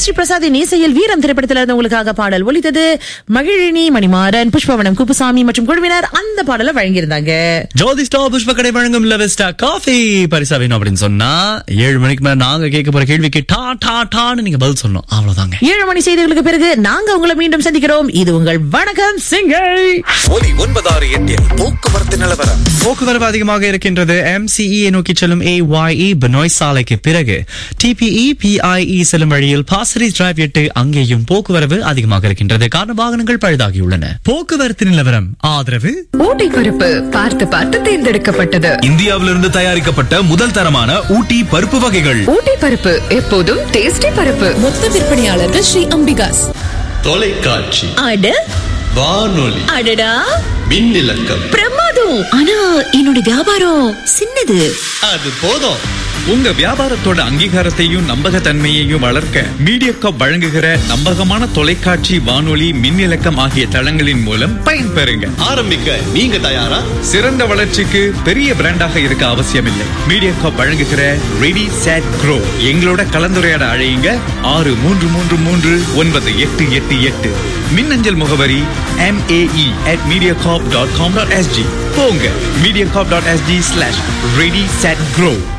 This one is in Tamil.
ஸ்ரீ பிரசாத்தின் இசையில் வீரம் திரைப்படத்தில் இருந்து உங்களுக்காக பாடல் ஒலித்தது மகிழினி மணிமாறன் புஷ்பவனம் குப்புசாமி மற்றும் குழுவினர் அந்த பாடலை வழங்கியிருந்தாங்க ஜோதி ஸ்டாப் புஷ்ப கடை வழங்கும் லெவஸ்டா காஃபி பரிசா வேணும் அப்படின்னு சொன்னா ஏழு மணிக்கு மேல நாங்க கேட்க போற கேள்விக்கு டா டா டான்னு நீங்க பதில் சொல்லணும் அவ்வளவுதாங்க ஏழு மணி செய்திகளுக்கு பிறகு நாங்க உங்களை மீண்டும் சந்திக்கிறோம் இது உங்கள் வணக்கம் சிங்கை ஒலி ஒன்பதாறு எட்டில் போக்குவரத்து நிலவரம் போக்குவரவு அதிகமாக இருக்கின்றது MCE -ஐ நோக்கி செல்லும் AYE பெனோய் சாலைக்கு பிறகு TPE PIE செல்லும் வழியில் பாசரிஸ் டிரைவ் எட்டு அங்கேயும் போக்குவரவு அதிகமாக இருக்கின்றது காரண வாகனங்கள் பழுதாகியுள்ளன போக்குவரத்து நிலவரம் ஆதரவு ஊட்டி பருப்பு பார்த்து பார்த்து தேர்ந்தெடுக்கப்பட்டது இந்தியாவிலிருந்து தயாரிக்கப்பட்ட முதல் தரமான ஊட்டி பருப்பு வகைகள் ஊட்டி பருப்பு எப்போதும் டேஸ்டி பருப்பு மொத்த விற்பனையாளர்கள் ஸ்ரீ அம்பிகாஸ் தொலைக்காட்சி அட வானொலி அடடா மின்னிலக்கம் பிரமாதம் ஆனா என்னோட வியாபாரம் சின்னது அது போதும் உங்க வியாபாரத்தோட அங்கீகாரத்தையும் நம்பகத்தன்மையையும் வளர்க்க மீடியாகாப் வழங்குகிற நம்பகமான தொலைக்காட்சி வானொலி மின்னிலக்கம் ஆகிய தளங்களின் மூலம் பயன்பெறுங்க ஆரம்பிக்க நீங்க தயாரா சிறந்த வளர்ச்சிக்கு பெரிய பிராண்டாக இருக்க அவசியமில்லை மீடியாகாப் வழங்குகிற ரெடி சேட் க்ரோ எங்களோட கலந்துரையாட அழையுங்க ஆறு மூன்று மூன்று மூன்று ஒன்பது எட்டு எட்டு எட்டு மின்னஞ்சல் முகவரி MAE at mediacorp.com.sg போங்க mediacorp.sg slash ready set grow